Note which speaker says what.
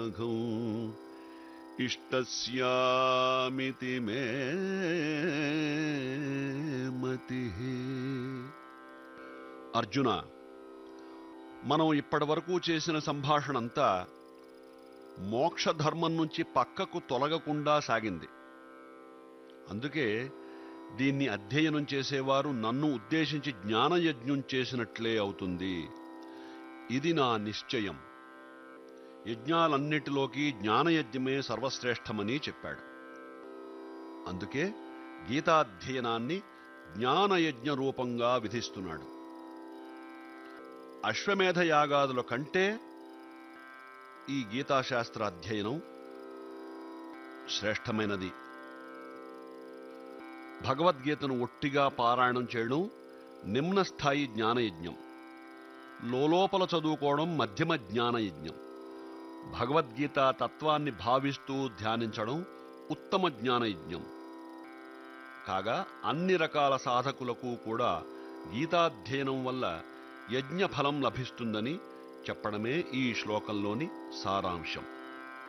Speaker 1: ఘం ఇష్టస్యామితి మే మతి అర్జున మనం ఇప్పటివరకు చేసిన సంభాషణ అంతా మోక్షధర్మం నుంచి పక్కకు తొలగకుండా సాగింది అందుకే దీన్ని అధ్యయనం చేసేవారు నన్ను ఉద్దేశించి జ్ఞానయజ్ఞం చేసినట్లే అవుతుంది ఇది నా నిశ్చయం యజ్ఞాలన్నిటిలోకి జ్ఞానయజ్ఞమే సర్వశ్రేష్టమని చెప్పాడు అందుకే గీతాధ్యయనాన్ని జ్ఞానయజ్ఞ రూపంగా విధిస్తున్నాడు అశ్వమేధ యాగాదుల కంటే ఈ గీతాశాస్త్ర అధ్యయనం శ్రేష్టమైనది భగవద్గీతను ఒట్టిగా పారాయణం చేయడం నిమ్న స్థాయి జ్ఞానయజ్ఞం లోలోపల చదువుకోవడం మధ్యమ జ్ఞానయజ్ఞం భగవద్గీత తత్వాన్ని భావిస్తూ ధ్యానించడం ఉత్తమ జ్ఞానయజ్ఞం కాగా అన్ని రకాల సాధకులకు కూడా గీతాధ్యయనం వల్ల యజ్ఞ ఫలం లభిస్తుందని చెప్పడమే ఈ శ్లోకంలోని సారాంశం